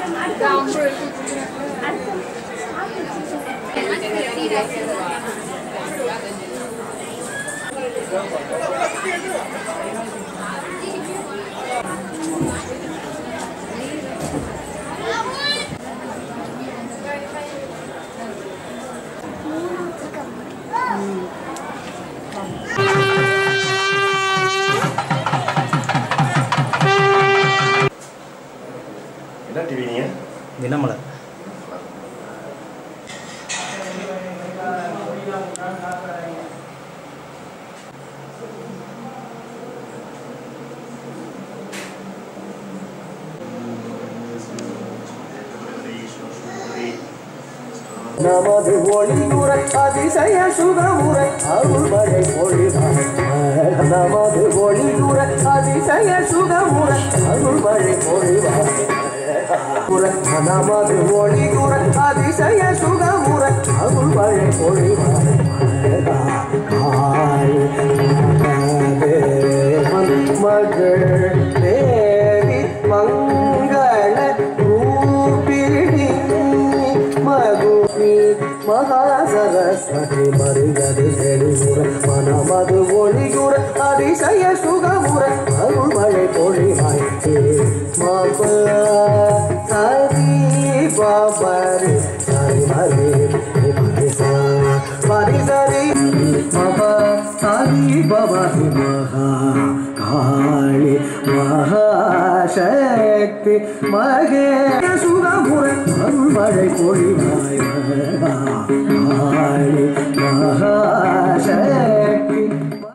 என்ன டிவி நீங்கள் தினமலர் நமது ஒளியுரை அதிசய சுகமுறை அருள்மழை பொழிவாய் நமது ஒளியுரை அதிசய சுகமுறை அருள்மழை பொழிவாய் நமது ஒளியுரை அதிசய சுகமுறை அருள்மழை பொழிவாய் மகள் தேவி மங்கள ரூபிணி மகுமி மகாசரஸ்வதி மருகது செழிமுற மனமது ஒளிகுற அதிசய சுகமுற அருள்மழை பொழிவாய் மாப சரி பாபரி சரி மரி மரி சரி மப சரி பவஹி மகா காளி மகாசக்தி மகே சுகமுறை அருள்மழை பொழிவாய் காளி மகாசக்தி